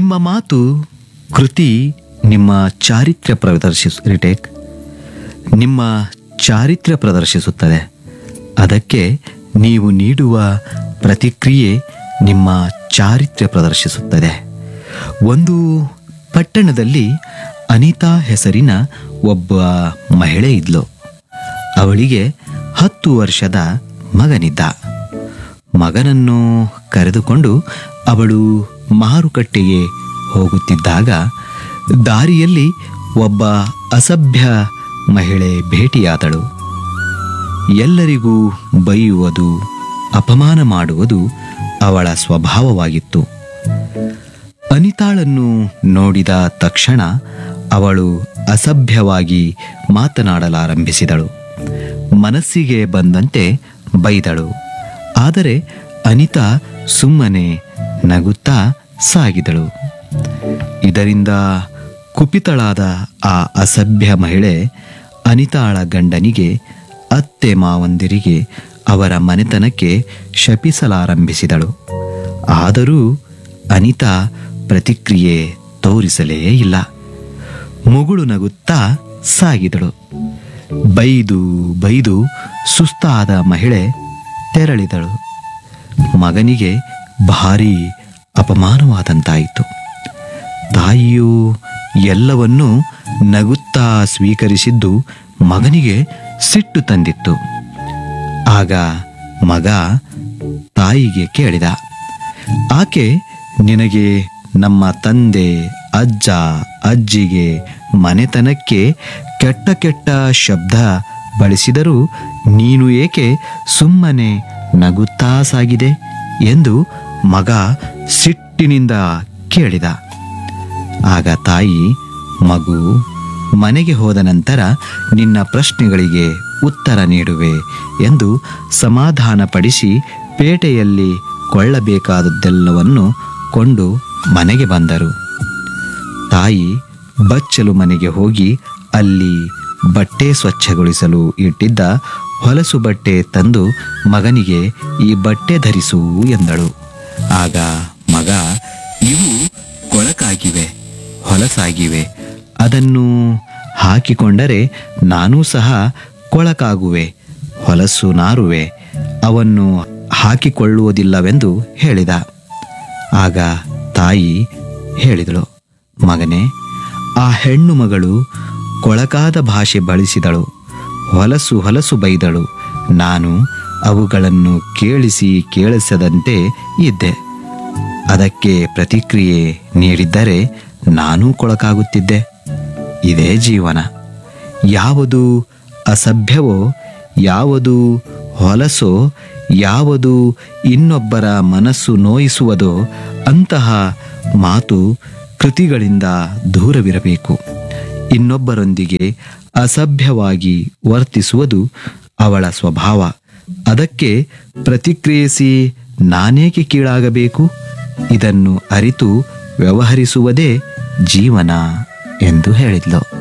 ನಿಮ್ಮ ಮಾತು ಕೃತಿ ನಿಮ್ಮ ಚಾರಿತ್ರ್ಯ ಪ್ರದರ್ಶಿಸ್ ರಿಟೇಕ್ ನಿಮ್ಮ ಚಾರಿತ್ರ್ಯ ಪ್ರದರ್ಶಿಸುತ್ತದೆ ಅದಕ್ಕೆ ನೀವು ನೀಡುವ ಪ್ರತಿಕ್ರಿಯೆ ನಿಮ್ಮ ಚಾರಿತ್ರ್ಯ ಪ್ರದರ್ಶಿಸುತ್ತದೆ ಒಂದು ಪಟ್ಟಣದಲ್ಲಿ ಅನಿತಾ ಹೆಸರಿನ ಒಬ್ಬ ಮಹಿಳೆ ಇದ್ಲು ಅವಳಿಗೆ ಹತ್ತು ವರ್ಷದ ಮಗನಿದ್ದ ಮಗನನ್ನು ಕರೆದುಕೊಂಡು ಅವಳು ಮಾರುಕಟ್ಟೆಗೆ ಹೋಗುತ್ತಿದ್ದಾಗ ದಾರಿಯಲ್ಲಿ ಒಬ್ಬ ಅಸಭ್ಯ ಮಹಿಳೆ ಭೇಟಿಯಾದಳು ಎಲ್ಲರಿಗೂ ಬೈಯುವುದು ಅಪಮಾನ ಮಾಡುವುದು ಅವಳ ಸ್ವಭಾವವಾಗಿತ್ತು ಅನಿತಾಳನ್ನು ನೋಡಿದ ತಕ್ಷಣ ಅವಳು ಅಸಭ್ಯವಾಗಿ ಮಾತನಾಡಲಾರಂಭಿಸಿದಳು ಮನಸ್ಸಿಗೆ ಬಂದಂತೆ ಬೈದಳು ಆದರೆ ಅನಿತಾ ಸುಮ್ಮನೆ ನಗುತ್ತಾ ಸಾಗಿದಳು ಇದರಿಂದ ಕುಪಿತಳಾದ ಆ ಅಸಭ್ಯ ಮಹಿಳೆ ಅನಿತಾಳ ಗಂಡನಿಗೆ ಅತ್ತೆ ಮಾವಂದಿರಿಗೆ ಅವರ ಮನೆತನಕ್ಕೆ ಶಪಿಸಲಾರಂಭಿಸಿದಳು ಆದರೂ ಅನಿತಾ ಪ್ರತಿಕ್ರಿಯೆ ತೋರಿಸಲೇ ಇಲ್ಲ ಮುಗುಳು ನಗುತ್ತಾ ಸಾಗಿದಳು ಬೈದು ಬೈದು ಸುಸ್ತಾದ ಮಹಿಳೆ ತೆರಳಿದಳು ಮಗನಿಗೆ ಭಾರೀ ಅಪಮಾನವಾದಂತಾಯಿತು ತಾಯಿಯು ಎಲ್ಲವನ್ನೂ ನಗುತ್ತಾ ಸ್ವೀಕರಿಸಿದ್ದು ಮಗನಿಗೆ ಸಿಟ್ಟು ತಂದಿತ್ತು ಆಗ ಮಗ ತಾಯಿಗೆ ಕೇಳಿದ ಆಕೆ ನಿನಗೆ ನಮ್ಮ ತಂದೆ ಅಜ್ಜ ಅಜ್ಜಿಗೆ ಮನೆತನಕ್ಕೆ ಕೆಟ್ಟ ಕೆಟ್ಟ ಶಬ್ದ ಬಳಸಿದರೂ ನೀನು ಏಕೆ ಸುಮ್ಮನೆ ನಗುತ್ತಾ ಸಾಗಿದೆ ಎಂದು ಮಗ ಸಿಟ್ಟಿನಿಂದ ಕೇಳಿದ ಆಗ ತಾಯಿ ಮಗು ಮನೆಗೆ ಹೋದ ನಂತರ ನಿನ್ನ ಪ್ರಶ್ನೆಗಳಿಗೆ ಉತ್ತರ ನೀಡುವೆ ಎಂದು ಸಮಾಧಾನಪಡಿಸಿ ಪೇಟೆಯಲ್ಲಿ ಕೊಳ್ಳಬೇಕಾದದ್ದೆಲ್ಲವನ್ನು ಕೊಂಡು ಮನೆಗೆ ಬಂದರು ತಾಯಿ ಬಚ್ಚಲು ಮನೆಗೆ ಹೋಗಿ ಅಲ್ಲಿ ಬಟ್ಟೆ ಸ್ವಚ್ಛಗೊಳಿಸಲು ಇಟ್ಟಿದ್ದ ಹೊಲಸು ಬಟ್ಟೆ ತಂದು ಮಗನಿಗೆ ಈ ಬಟ್ಟೆ ಧರಿಸು ಎಂದಳು ಆಗ ಮಗ ಇವು ಕೊಳಕಾಗಿವೆ ಹೊಲಸಾಗಿವೆ ಅದನ್ನು ಹಾಕಿಕೊಂಡರೆ ನಾನೂ ಸಹ ಕೊಳಕಾಗುವೆ ಹೊಲಸು ನಾರುವೆ ಅವನ್ನು ಹಾಕಿಕೊಳ್ಳುವುದಿಲ್ಲವೆಂದು ಹೇಳಿದ ಆಗ ತಾಯಿ ಹೇಳಿದಳು ಮಗನೇ ಆ ಹೆಣ್ಣು ಮಗಳು ಕೊಳಕಾದ ಭಾಷೆ ಬಳಸಿದಳು ಹೊಲಸು ಹೊಲಸು ಬೈದಳು ನಾನು ಅವುಗಳನ್ನು ಕೇಳಿಸಿ ಕೇಳಿಸದಂತೆ ಇದ್ದೆ ಅದಕ್ಕೆ ಪ್ರತಿಕ್ರಿಯೆ ನೀಡಿದ್ದರೆ ನಾನೂ ಕೊಳಕಾಗುತ್ತಿದ್ದೆ ಇದೇ ಜೀವನ ಯಾವುದು ಅಸಭ್ಯವೋ ಯಾವುದು ಹೊಲಸೋ ಯಾವುದು ಇನ್ನೊಬ್ಬರ ಮನಸ್ಸು ನೋಯಿಸುವುದೋ ಅಂತಹ ಮಾತು ಕೃತಿಗಳಿಂದ ದೂರವಿರಬೇಕು ಇನ್ನೊಬ್ಬರೊಂದಿಗೆ ಅಸಭ್ಯವಾಗಿ ವರ್ತಿಸುವುದು ಅವಳ ಸ್ವಭಾವ ಅದಕ್ಕೆ ಪ್ರತಿಕ್ರಿಯಿಸಿ ನಾನೇಕೆ ಕೀಳಾಗಬೇಕು ಇದನ್ನು ಅರಿತು ವ್ಯವಹರಿಸುವುದೇ ಜೀವನ ಎಂದು ಹೇಳಿದ್ಲು